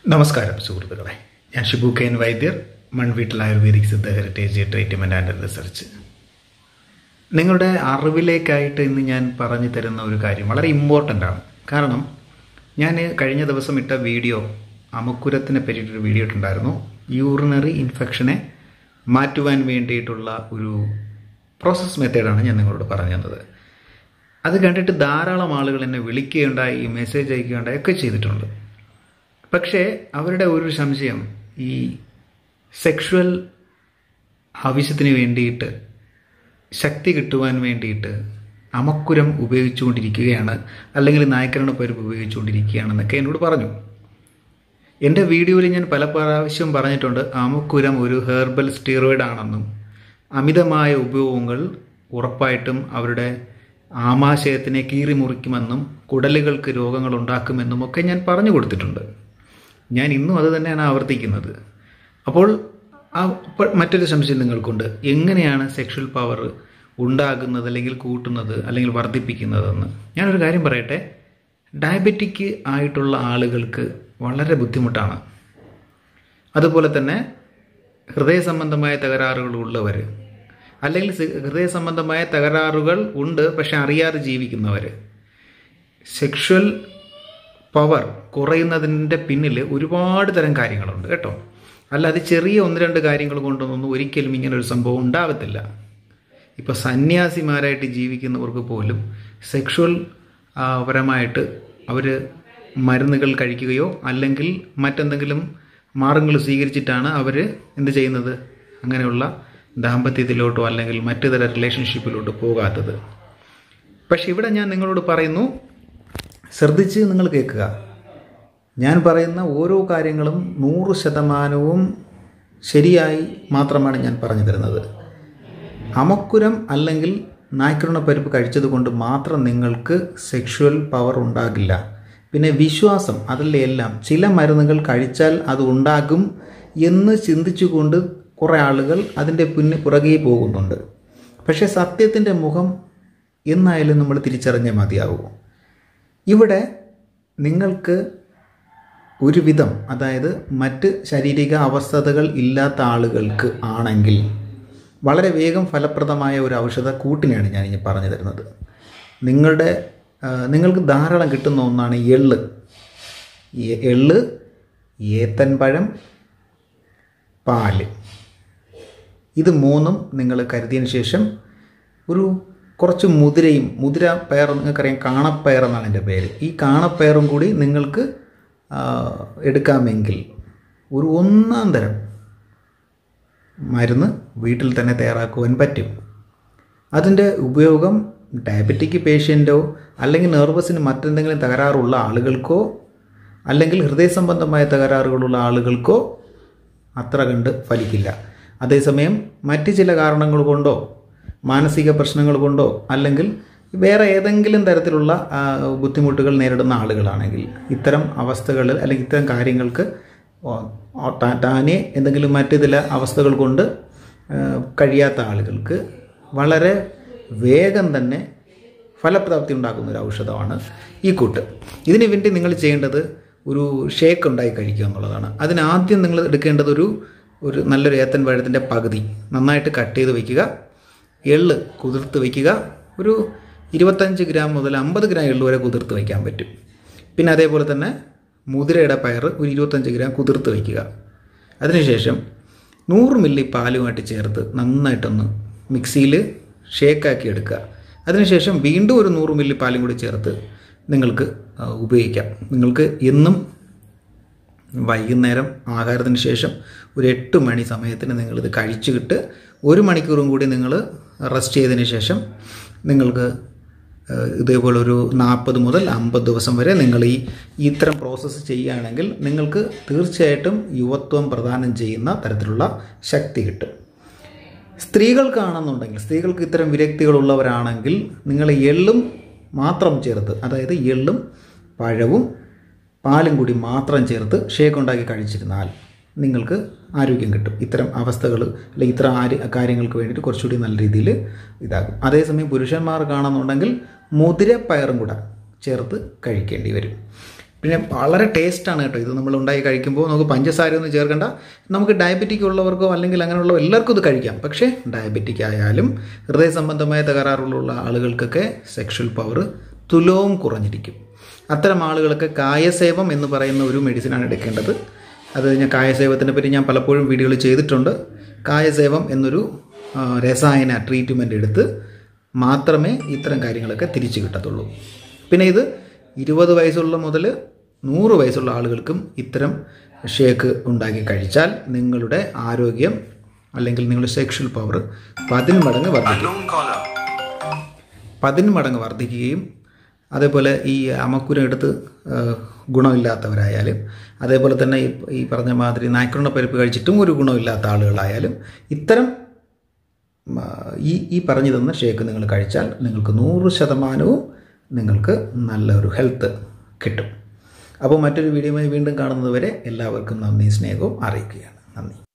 നമസ്കാരം സുഹൃത്തുക്കളെ ഞാൻ ഷിബു കെൻ വൈദ്യർ മൺവീട്ടിൽ ayurvedic Siddha heritage treatment and research നിങ്ങളുടെ അറിവിലേക്കായിട്ട് ഇന്ന് ഞാൻ പറഞ്ഞു തരുന്ന ഒരു കാര്യം വളരെ ഇമ്പോർട്ടൻ്റ് ആണ് കാരണം ഞാൻ കഴിഞ്ഞ ദിവസം ഇട്ട വീഡിയോ അമുക്കുരത്തിനെ പറ്റിയിട്ടൊരു വീഡിയോ ഇട്ടുണ്ടായിരുന്നു യൂറിനറി ഇൻഫെക്ഷനെ മാറ്റുവാൻ വേണ്ടിയിട്ടുള്ള ഒരു പ്രോസസ് മെത്തേഡാണ് ഞാൻ നിങ്ങളോട് പറഞ്ഞു തന്നത് അത് കണ്ടിട്ട് ധാരാളം ആളുകൾ എന്നെ വിളിക്കുകയുണ്ടായി മെസ്സേജ് അയക്കുകയുണ്ടായി ഒക്കെ ചെയ്തിട്ടുണ്ട് പക്ഷേ അവരുടെ ഒരു സംശയം ഈ സെക്ഷുവൽ ആവശ്യത്തിന് വേണ്ടിയിട്ട് ശക്തി കിട്ടുവാൻ വേണ്ടിയിട്ട് അമക്കുരം ഉപയോഗിച്ചുകൊണ്ടിരിക്കുകയാണ് അല്ലെങ്കിൽ നായ്ക്കരണ പരുപ്പ് ഉപയോഗിച്ചുകൊണ്ടിരിക്കുകയാണെന്നൊക്കെ എന്നോട് പറഞ്ഞു എൻ്റെ വീഡിയോയിൽ ഞാൻ പല പ്രാവശ്യം പറഞ്ഞിട്ടുണ്ട് അമക്കുരം ഒരു ഹെർബൽ സ്റ്റീറോയിഡ് ആണെന്നും അമിതമായ ഉപയോഗങ്ങൾ ഉറപ്പായിട്ടും അവരുടെ ആമാശയത്തിനെ കീറി മുറിക്കുമെന്നും കുടലുകൾക്ക് രോഗങ്ങൾ ഉണ്ടാക്കുമെന്നും ഒക്കെ ഞാൻ പറഞ്ഞു കൊടുത്തിട്ടുണ്ട് ഞാൻ ഇന്നും അത് തന്നെയാണ് ആവർത്തിക്കുന്നത് അപ്പോൾ ആ ഇപ്പോൾ മറ്റൊരു സംശയം നിങ്ങൾക്കുണ്ട് എങ്ങനെയാണ് സെക്ഷൽ പവർ ഉണ്ടാകുന്നത് അല്ലെങ്കിൽ കൂട്ടുന്നത് അല്ലെങ്കിൽ വർദ്ധിപ്പിക്കുന്നതെന്ന് ഞാനൊരു കാര്യം പറയട്ടെ ഡയബറ്റിക് ആയിട്ടുള്ള ആളുകൾക്ക് വളരെ ബുദ്ധിമുട്ടാണ് അതുപോലെ തന്നെ ഹൃദയ സംബന്ധമായ തകരാറുകൾ ഉള്ളവർ അല്ലെങ്കിൽ ഹൃദയ സംബന്ധമായ തകരാറുകൾ ഉണ്ട് പക്ഷെ അറിയാതെ ജീവിക്കുന്നവർ സെക്ഷൽ പവർ കുറയുന്നതിൻ്റെ പിന്നിൽ ഒരുപാട് തരം കാര്യങ്ങളുണ്ട് കേട്ടോ അല്ലാതെ ചെറിയ ഒന്ന് രണ്ട് കാര്യങ്ങൾ കൊണ്ടൊന്നും ഒരിക്കലും ഇങ്ങനെ ഒരു സംഭവം ഉണ്ടാകത്തില്ല ഇപ്പോൾ സന്യാസിമാരായിട്ട് ജീവിക്കുന്നവർക്ക് പോലും സെക്ഷുവൽ പരമായിട്ട് അവർ മരുന്നുകൾ കഴിക്കുകയോ അല്ലെങ്കിൽ മറ്റെന്തെങ്കിലും മാർഗങ്ങൾ സ്വീകരിച്ചിട്ടാണ് അവർ എന്ത് ചെയ്യുന്നത് അങ്ങനെയുള്ള ദാമ്പത്യത്തിലോട്ടോ അല്ലെങ്കിൽ മറ്റു തര റിലേഷൻഷിപ്പിലോട്ടോ പോകാത്തത് പക്ഷെ ഇവിടെ ഞാൻ നിങ്ങളോട് പറയുന്നു ശ്രദ്ധിച്ച് നിങ്ങൾ കേൾക്കുക ഞാൻ പറയുന്ന ഓരോ കാര്യങ്ങളും നൂറ് ശതമാനവും ശരിയായി മാത്രമാണ് ഞാൻ പറഞ്ഞു തരുന്നത് അമക്കുരം അല്ലെങ്കിൽ നായ്ക്കരുണ പരിപ്പ് കഴിച്ചത് കൊണ്ട് മാത്രം നിങ്ങൾക്ക് സെക്ഷുവൽ പവർ ഉണ്ടാകില്ല പിന്നെ വിശ്വാസം അതിലെ എല്ലാം ചില മരുന്നുകൾ കഴിച്ചാൽ അത് ഉണ്ടാകും എന്ന് ചിന്തിച്ചുകൊണ്ട് കുറേ ആളുകൾ അതിൻ്റെ പിന്നെ പുറകെ പോകുന്നുണ്ട് പക്ഷേ സത്യത്തിൻ്റെ മുഖം എന്നായാലും നമ്മൾ തിരിച്ചറിഞ്ഞേ മതിയാകൂ ഇവിടെ നിങ്ങൾക്ക് ഒരുവിധം അതായത് മറ്റ് ശാരീരിക അവസ്ഥതകൾ ഇല്ലാത്ത ആളുകൾക്ക് ആണെങ്കിൽ വളരെ വേഗം ഫലപ്രദമായ ഒരു ഔഷധ കൂട്ടിനെയാണ് ഞാൻ ഇനി പറഞ്ഞു തരുന്നത് നിങ്ങളുടെ നിങ്ങൾക്ക് ധാരാളം കിട്ടുന്ന ഒന്നാണ് എള്ള് എള്ള് ഏത്തൻപഴം പാല് ഇത് മൂന്നും നിങ്ങൾ കരുതിയതിന് ശേഷം ഒരു കുറച്ച് മുതിരയും മുതിര പയർ നിങ്ങൾക്കറിയാം കാണപ്പയർ എന്നാണ് എൻ്റെ പേര് ഈ കാണപ്പയറും കൂടി നിങ്ങൾക്ക് എടുക്കാമെങ്കിൽ ഒരു ഒന്നാം തരം മരുന്ന് വീട്ടിൽ തന്നെ തയ്യാറാക്കുവാൻ പറ്റും അതിൻ്റെ ഉപയോഗം ഡയബറ്റിക് പേഷ്യൻറ്റോ അല്ലെങ്കിൽ നെർവസിന് മറ്റെന്തെങ്കിലും തകരാറുള്ള ആളുകൾക്കോ അല്ലെങ്കിൽ ഹൃദയ സംബന്ധമായ തകരാറുകളുള്ള ആളുകൾക്കോ അത്ര കണ്ട് ഫലിക്കില്ല അതേസമയം മറ്റ് ചില കാരണങ്ങൾ കൊണ്ടോ മാനസിക പ്രശ്നങ്ങൾ കൊണ്ടോ അല്ലെങ്കിൽ വേറെ ഏതെങ്കിലും തരത്തിലുള്ള ബുദ്ധിമുട്ടുകൾ നേരിടുന്ന ആളുകളാണെങ്കിൽ ഇത്തരം അവസ്ഥകളിൽ അല്ലെങ്കിൽ ഇത്തരം കാര്യങ്ങൾക്ക് താനെ എന്തെങ്കിലും മറ്റ് ചില അവസ്ഥകൾ കൊണ്ട് കഴിയാത്ത ആളുകൾക്ക് വളരെ വേഗം തന്നെ ഫലപ്രാപ്തി ഉണ്ടാക്കുന്ന ഒരു ഔഷധമാണ് ഈ കൂട്ട് ഇതിനു വേണ്ടി നിങ്ങൾ ചെയ്യേണ്ടത് ഒരു ഷേക്ക് ഉണ്ടായി കഴിക്കുക എന്നുള്ളതാണ് അതിനാദ്യം നിങ്ങൾ എടുക്കേണ്ടത് ഒരു ഒരു നല്ലൊരു ഏത്തൻ പഴത്തിൻ്റെ പകുതി നന്നായിട്ട് കട്ട് ചെയ്ത് വയ്ക്കുക എള്ള് കുതിർത്ത് വയ്ക്കുക ഒരു ഇരുപത്തഞ്ച് ഗ്രാം മുതൽ അമ്പത് ഗ്രാം എള്ള് വരെ കുതിർത്ത് വയ്ക്കാൻ പറ്റും പിന്നെ അതേപോലെ തന്നെ മുതിരയുടെ പയർ ഒരു ഇരുപത്തഞ്ച് ഗ്രാം കുതിർത്ത് വയ്ക്കുക അതിനുശേഷം നൂറ് മില്ലി പാലുമായിട്ട് ചേർത്ത് നന്നായിട്ടൊന്ന് മിക്സിയിൽ ഷേക്കാക്കി എടുക്കുക അതിനുശേഷം വീണ്ടും ഒരു നൂറ് മില്ലി പാലും കൂടി ചേർത്ത് നിങ്ങൾക്ക് ഉപയോഗിക്കാം നിങ്ങൾക്ക് എന്നും വൈകുന്നേരം ആഹാരത്തിന് ശേഷം ഒരു എട്ട് മണി സമയത്തിന് നിങ്ങളിത് കഴിച്ചുകിട്ട് ഒരു മണിക്കൂറും കൂടി നിങ്ങൾ റെസ്റ്റ് ചെയ്തതിന് ശേഷം നിങ്ങൾക്ക് ഇതേപോലെ ഒരു നാൽപ്പത് മുതൽ അമ്പത് ദിവസം വരെ നിങ്ങൾ ഈ ഇത്തരം പ്രോസസ്സ് ചെയ്യുകയാണെങ്കിൽ നിങ്ങൾക്ക് തീർച്ചയായിട്ടും യുവത്വം പ്രദാനം ചെയ്യുന്ന തരത്തിലുള്ള ശക്തി കിട്ടും സ്ത്രീകൾക്കാണെന്നുണ്ടെങ്കിൽ സ്ത്രീകൾക്ക് ഇത്തരം വിരക്തികളുള്ളവരാണെങ്കിൽ നിങ്ങൾ എള്ളും മാത്രം ചേർത്ത് അതായത് എള്ളും പഴവും പാലും കൂടി മാത്രം ചേർത്ത് ഷേക്ക് ഉണ്ടാക്കി കഴിച്ചിരുന്നാൽ നിങ്ങൾക്ക് ആരോഗ്യം കിട്ടും ഇത്തരം അവസ്ഥകൾ അല്ലെങ്കിൽ ഇത്തരം ആര് കാര്യങ്ങൾക്ക് വേണ്ടിയിട്ട് കുറച്ചുകൂടി നല്ല രീതിയിൽ ഇതാകും അതേസമയം പുരുഷന്മാർക്കാണെന്നുണ്ടെങ്കിൽ മുതിര പയറും കൂടെ ചേർത്ത് കഴിക്കേണ്ടി വരും പിന്നെ വളരെ ടേസ്റ്റാണ് കേട്ടോ ഇത് നമ്മൾ ഉണ്ടാക്കി കഴിക്കുമ്പോൾ നമുക്ക് പഞ്ചസാര ഒന്നും ചേർക്കണ്ട നമുക്ക് ഡയബറ്റിക് ഉള്ളവർക്കോ അല്ലെങ്കിൽ അങ്ങനെയുള്ള എല്ലാവർക്കും ഇത് കഴിക്കാം പക്ഷേ ഡയബറ്റിക് ആയാലും ഹൃദയ സംബന്ധമായ തകരാറുള്ള ആളുകൾക്കൊക്കെ സെക്ഷൽ പവർ തുലവും കുറഞ്ഞിരിക്കും അത്തരം ആളുകൾക്ക് കായസേവം എന്ന് പറയുന്ന ഒരു മെഡിസിനാണ് എടുക്കേണ്ടത് അത് ഞാൻ കായസേവത്തിനെ പറ്റി ഞാൻ പലപ്പോഴും വീഡിയോകൾ ചെയ്തിട്ടുണ്ട് കായസേവം എന്നൊരു ആ, രസായന ട്രീറ്റ്മെൻ്റ് എടുത്ത് മാത്രമേ ഇത്തരം കാര്യങ്ങളൊക്കെ തിരിച്ചു കിട്ടത്തുള്ളൂ പിന്നെ ഇത് ഇരുപത് വയസ്സുള്ള മുതൽ നൂറ് വയസ്സുള്ള ആളുകൾക്കും ഇത്തരം ഷേക്ക് ഉണ്ടാക്കി കഴിച്ചാൽ നിങ്ങളുടെ ആരോഗ്യം അല്ലെങ്കിൽ നിങ്ങളുടെ സെക്ഷൽ പവർ പതിന്മടങ്ങ് വർദ്ധിക്കും Unknown caller. പതിന്മടങ്ങ് വർദ്ധിക്കുകയും അതേപോലെ ഈ അമക്കുരം എടുത്ത് ആ, ഗുണമില്ലാത്തവരായാലും അതേപോലെ തന്നെ ഈ ഈ പറഞ്ഞ മാതിരി നായ്ക്കളുടെ പരിപ്പ് കഴിച്ചിട്ടും ഒരു ഗുണമില്ലാത്ത ആളുകളായാലും ഇത്തരം ആ, ഈ ഈ പറഞ്ഞു തന്ന ഷേക്ക് നിങ്ങൾ കഴിച്ചാൽ നിങ്ങൾക്ക് നൂറ് ശതമാനവും നിങ്ങൾക്ക് നല്ലൊരു ഹെൽത്ത് കിട്ടും അപ്പോൾ മറ്റൊരു വീഡിയോയുമായി വീണ്ടും കാണുന്നത് വരെ എല്ലാവർക്കും നന്ദി സ്നേഹവും അറിയിക്കുകയാണ് നന്ദി